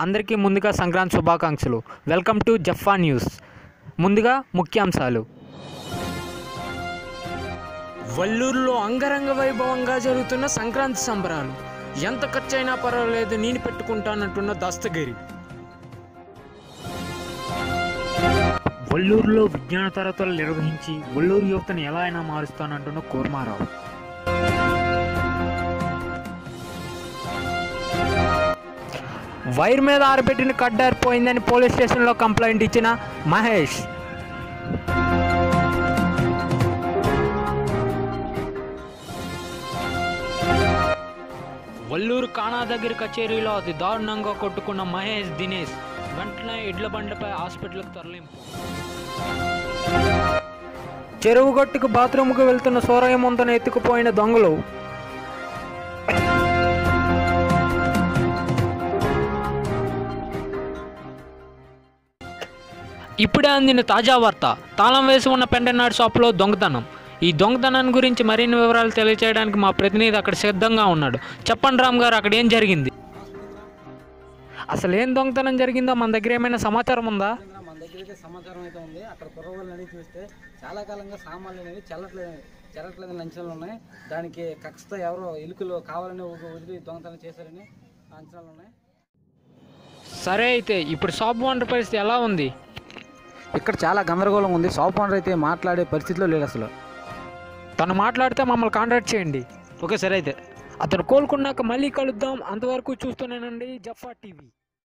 అందరికీ ముందుగా సంక్రాంతి శుభాకాంక్షలు వెల్కమ్ టు జఫా న్యూస్ ముందుగా ముఖ్యాంశాలు వల్లూరులో అంగరంగ వైభవంగా జరుగుతున్న సంక్రాంతి సంబరాలు ఎంత ఖర్చైనా పర్వాలేదు నేను పెట్టుకుంటానంటున్న దస్తగిరి వల్లూరులో విజ్ఞాన తరగతులు నిర్వహించి వల్లూరు యువతను ఎలా అయినా మారుస్తానంటున్న కూర్మారావు వైర్ మీద ఆరబెట్టిన కడ్డారిపోయిందని పోలీస్ స్టేషన్లో కంప్లైంట్ ఇచ్చిన మహేష్ వల్లూరు కానా దగ్గర కచేరీలో అతి దారుణంగా కొట్టుకున్న మహేష్ దినేష్ వెంటనే ఎడ్ల బండిపై హాస్పిటల్కి తరలింపు చెరువు గట్టుకు బాత్రూమ్కు వెళ్తున్న సూరయ్య ముంతను ఎత్తుకుపోయిన దొంగలు ఇప్పుడే అందిన తాజా వార్త తాళం వేసి ఉన్న పెండనాడు షాప్లో దొంగతనం ఈ దొంగతనాన్ని గురించి మరిన్ని వివరాలు తెలియజేయడానికి మా ప్రతినిధి అక్కడ సిద్ధంగా ఉన్నాడు చెప్పండి రామ్ గారు అక్కడ ఏం జరిగింది అసలు ఏం దొంగతనం జరిగిందో మన దగ్గర ఏమైనా సమాచారం ఉందా మన దగ్గర అయితే సమాచారం అయితే ఉంది అక్కడ కుర్రవాళ్ళని అడిగి చూస్తే చాలా కాలంగా సామాన్లు అనేవి చెల్లట్లేదు చెల్లట్లేదు అంచనాలు ఉన్నాయి దానికి కక్షతో ఎవరో ఎలుకలు కావాలని ఒక వదిలి దొంగతనం చేశారని అంచనాలు ఉన్నాయి సరే అయితే ఇప్పుడు షాప్ ఓనర్ పరిస్థితి ఎలా ఉంది ఇక్కడ చాలా గందరగోళం ఉంది షాప్ ఓనర్ అయితే మాట్లాడే పరిస్థితిలో లేడు అసలు తను మాట్లాడితే మమ్మల్ని కాంటాక్ట్ చేయండి ఓకే సరే అయితే అతను కోలుకున్నాక మళ్ళీ కలుద్దాం అంతవరకు చూస్తూనేనండి జఫా టీవీ